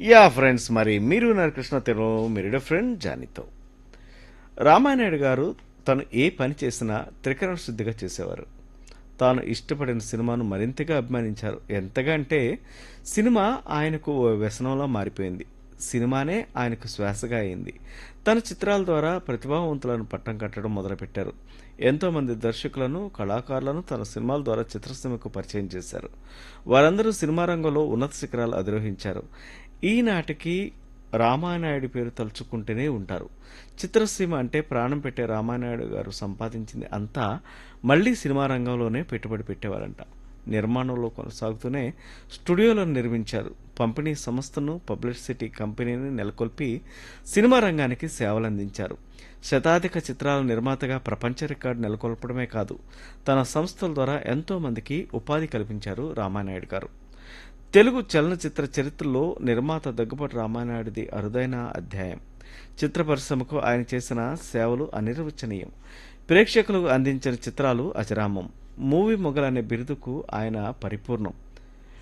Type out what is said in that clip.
yeah friends మరి మీరు నా కృష్ణ తెలుగు మీరు ఫ్రెండ్ జానీతో రామానాయుడు గారు తను ఏ పని చేసినా త్రికరణ శుద్ధిగా చేసేవారు తాను ఇష్టపడిన సినిమాను మరింతగా అభిమానించారు ఎంతగా అంటే సినిమా ఆయనకు ఓ వ్యసనంలా మారిపోయింది సినిమానే ఆయనకు శ్వాసగా అయింది తన చిత్రాల ద్వారా ప్రతిభావంతులను పట్టం కట్టడం మొదలుపెట్టారు ఎంతోమంది దర్శకులను కళాకారులను తన సినిమాల ద్వారా చిత్రసీమకు పరిచయం చేశారు వారందరూ సినిమా రంగంలో ఉన్నత శిఖరాలు అధిరోహించారు ఈనాటికి రామానాయుడు పేరు తలుచుకుంటూనే ఉంటారు చిత్రసీమ అంటే ప్రాణం పెట్టే రామానాయుడు గారు సంపాదించింది అంతా మళ్ళీ సినిమా రంగంలోనే పెట్టుబడి పెట్టేవారంట నిర్మాణంలో కొనసాగుతూనే స్టూడియోలను నిర్మించారు పంపిణీ సంస్థను పబ్లిసిటీ కంపెనీని నెలకొల్పి సినిమా రంగానికి సేవలందించారు శతాధిక చిత్రాల నిర్మాతగా ప్రపంచ రికార్డు నెలకొల్పడమే కాదు తన సంస్థల ద్వారా ఎంతో మందికి ఉపాధి కల్పించారు రామానాయుడు గారు తెలుగు చలనచిత్ర చరిత్రలో నిర్మాత దగ్గుబాటి రామానాయుడిది అరుదైన అధ్యాయం చిత్ర పరిశ్రమకు ఆయన చేసిన సేవలు అనిర్వచనీయం ప్రేక్షకులకు అందించిన చిత్రాలు అజరామం మూవీ మొగల్ అనే బిరుదుకు ఆయన పరిపూర్ణం